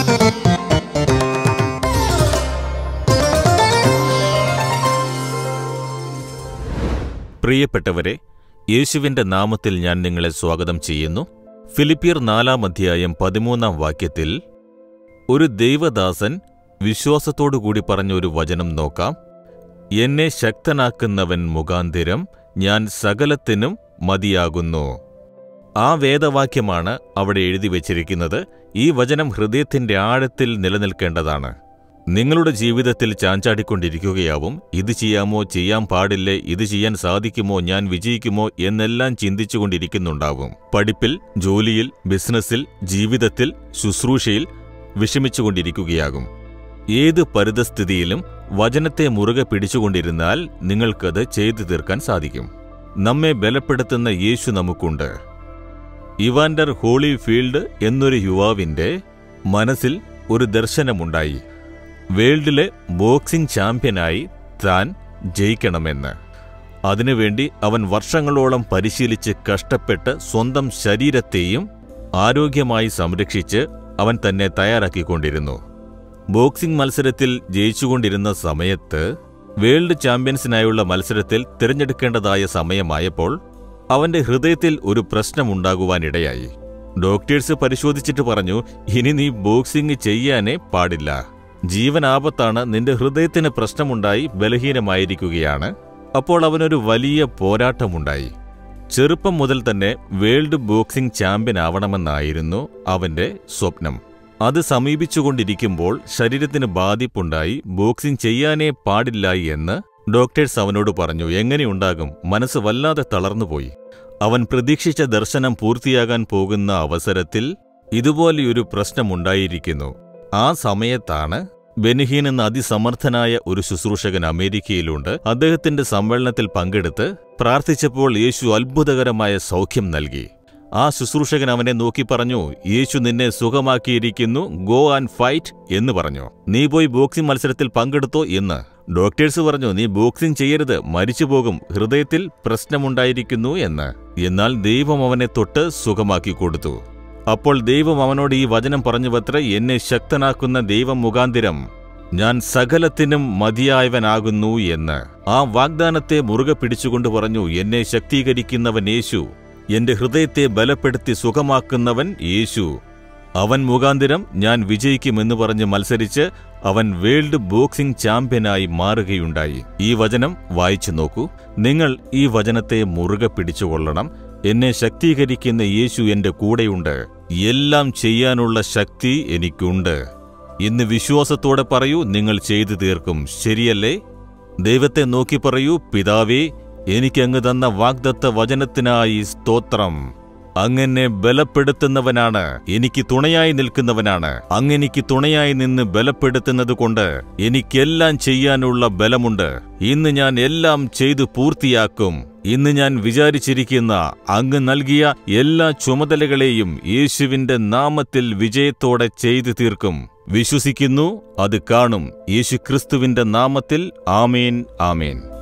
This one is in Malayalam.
പ്രിയപ്പെട്ടവരെ യേശുവിന്റെ നാമത്തിൽ ഞാൻ നിങ്ങളെ സ്വാഗതം ചെയ്യുന്നു ഫിലിപ്പിയർ നാലാം അധ്യായം പതിമൂന്നാം വാക്യത്തിൽ ഒരു ദൈവദാസൻ വിശ്വാസത്തോടുകൂടി പറഞ്ഞ ഒരു വചനം നോക്കാം എന്നെ ശക്തനാക്കുന്നവൻ മുഖാന്തിരം ഞാൻ സകലത്തിനും മതിയാകുന്നു ആ വേദവാക്യമാണ് അവിടെ എഴുതി വച്ചിരിക്കുന്നത് ഈ വചനം ഹൃദയത്തിന്റെ ആഴത്തിൽ നിലനിൽക്കേണ്ടതാണ് നിങ്ങളുടെ ജീവിതത്തിൽ ചാഞ്ചാടിക്കൊണ്ടിരിക്കുകയാവും ഇത് ചെയ്യാമോ ചെയ്യാൻ പാടില്ലേ ഇത് ചെയ്യാൻ സാധിക്കുമോ ഞാൻ വിജയിക്കുമോ എന്നെല്ലാം ചിന്തിച്ചുകൊണ്ടിരിക്കുന്നുണ്ടാവും പഠിപ്പിൽ ജോലിയിൽ ബിസിനസ്സിൽ ജീവിതത്തിൽ ശുശ്രൂഷയിൽ വിഷമിച്ചുകൊണ്ടിരിക്കുകയാകും ഏത് പരിതസ്ഥിതിയിലും വചനത്തെ മുറുകെ പിടിച്ചുകൊണ്ടിരുന്നാൽ നിങ്ങൾക്കത് ചെയ്തു തീർക്കാൻ സാധിക്കും നമ്മെ ബലപ്പെടുത്തുന്ന യേശു നമുക്കുണ്ട് ഇവാൻഡർ ഹോളി ഫീൽഡ് എന്നൊരു യുവാവിന്റെ മനസ്സിൽ ഒരു ദർശനമുണ്ടായി വേൾഡിലെ ബോക്സിംഗ് ചാമ്പ്യനായി താൻ ജയിക്കണമെന്ന് അതിനുവേണ്ടി അവൻ വർഷങ്ങളോളം പരിശീലിച്ച് കഷ്ടപ്പെട്ട് സ്വന്തം ശരീരത്തെയും ആരോഗ്യമായി സംരക്ഷിച്ച് അവൻ തന്നെ തയ്യാറാക്കിക്കൊണ്ടിരുന്നു ബോക്സിംഗ് മത്സരത്തിൽ ജയിച്ചുകൊണ്ടിരുന്ന സമയത്ത് വേൾഡ് ചാമ്പ്യൻസിനായുള്ള മത്സരത്തിൽ തിരഞ്ഞെടുക്കേണ്ടതായ സമയമായപ്പോൾ അവന്റെ ഹൃദയത്തിൽ ഒരു പ്രശ്നമുണ്ടാകുവാനിടയായി ഡോക്ടേഴ്സ് പരിശോധിച്ചിട്ട് പറഞ്ഞു ഇനി നീ ബോക്സിംഗ് ചെയ്യാനേ പാടില്ല ജീവൻ ആപത്താണ് നിന്റെ ഹൃദയത്തിന് പ്രശ്നമുണ്ടായി ബലഹീനമായിരിക്കുകയാണ് അപ്പോൾ അവനൊരു വലിയ പോരാട്ടമുണ്ടായി ചെറുപ്പം മുതൽ തന്നെ വേൾഡ് ബോക്സിംഗ് ചാമ്പ്യൻ ആവണമെന്നായിരുന്നു അവന്റെ സ്വപ്നം അത് സമീപിച്ചുകൊണ്ടിരിക്കുമ്പോൾ ശരീരത്തിന് ബാധിപ്പുണ്ടായി ബോക്സിംഗ് ചെയ്യാനേ പാടില്ല എന്ന് ഡോക്ടേഴ്സ് അവനോട് പറഞ്ഞു എങ്ങനെയുണ്ടാകും മനസ്സ് വല്ലാതെ തളർന്നുപോയി അവൻ പ്രതീക്ഷിച്ച ദർശനം പൂർത്തിയാകാൻ പോകുന്ന അവസരത്തിൽ ഇതുപോലെയൊരു പ്രശ്നമുണ്ടായിരിക്കുന്നു ആ സമയത്താണ് ബെനിഹീൻ എന്ന അതിസമർത്ഥനായ ഒരു ശുശ്രൂഷകൻ അമേരിക്കയിലുണ്ട് അദ്ദേഹത്തിന്റെ സമ്മേളനത്തിൽ പങ്കെടുത്ത് പ്രാർത്ഥിച്ചപ്പോൾ യേശു അത്ഭുതകരമായ സൗഖ്യം നൽകി ആ ശുശ്രൂഷകൻ അവനെ നോക്കി പറഞ്ഞു യേശു നിന്നെ സുഖമാക്കിയിരിക്കുന്നു ഗോ ആൻഡ് ഫൈറ്റ് എന്ന് പറഞ്ഞു നീ പോയി ബോക്സിംഗ് മത്സരത്തിൽ പങ്കെടുത്തോ എന്ന് ഡോക്ടേഴ്സ് പറഞ്ഞു നീ ബോക്സിംഗ് ചെയ്യരുത് മരിച്ചുപോകും ഹൃദയത്തിൽ പ്രശ്നമുണ്ടായിരിക്കുന്നു എന്ന് എന്നാൽ ദൈവം അവനെ തൊട്ട് സുഖമാക്കി കൊടുത്തു അപ്പോൾ ദൈവം അവനോട് ഈ വചനം പറഞ്ഞുവത്ര എന്നെ ശക്തനാക്കുന്ന ദൈവം മുഖാന്തിരം ഞാൻ സകലത്തിനും മതിയായവനാകുന്നു എന്ന് ആ വാഗ്ദാനത്തെ മുറുകെ പിടിച്ചുകൊണ്ട് പറഞ്ഞു എന്നെ ശക്തീകരിക്കുന്നവൻ യേശു എന്റെ ഹൃദയത്തെ ബലപ്പെടുത്തി സുഖമാക്കുന്നവൻ യേശു അവൻ മുഖാന്തിരം ഞാൻ വിജയിക്കുമെന്ന് പറഞ്ഞ് മത്സരിച്ച് അവൻ വേൾഡ് ബോക്സിംഗ് ചാമ്പ്യനായി മാറുകയുണ്ടായി ഈ വചനം വായിച്ചു നോക്കൂ നിങ്ങൾ ഈ വചനത്തെ മുറുകെ പിടിച്ചുകൊള്ളണം എന്നെ ശക്തീകരിക്കുന്ന യേശു എന്റെ കൂടെയുണ്ട് എല്ലാം ചെയ്യാനുള്ള ശക്തി എനിക്കുണ്ട് ഇന്ന് വിശ്വാസത്തോടെ പറയൂ നിങ്ങൾ ചെയ്തു തീർക്കും ശരിയല്ലേ ദൈവത്തെ നോക്കി പറയൂ പിതാവേ എനിക്കങ്ങ് തന്ന വാഗ്ദത്ത വചനത്തിനായി സ്തോത്രം അങ്ങനെ ബലപ്പെടുത്തുന്നവനാണ് എനിക്ക് തുണയായി നിൽക്കുന്നവനാണ് അങ്ങെനിക്ക് തുണയായി നിന്ന് ബലപ്പെടുത്തുന്നത് കൊണ്ട് എനിക്കെല്ലാം ചെയ്യാനുള്ള ബലമുണ്ട് ഇന്ന് ഞാൻ എല്ലാം ചെയ്തു പൂർത്തിയാക്കും ഇന്ന് ഞാൻ വിചാരിച്ചിരിക്കുന്ന അങ്ങ് നൽകിയ എല്ലാ ചുമതലകളെയും യേശുവിന്റെ നാമത്തിൽ വിജയത്തോടെ ചെയ്തു തീർക്കും വിശ്വസിക്കുന്നു അത് കാണും യേശുക്രിസ്തുവിന്റെ നാമത്തിൽ ആമേൻ ആമേൻ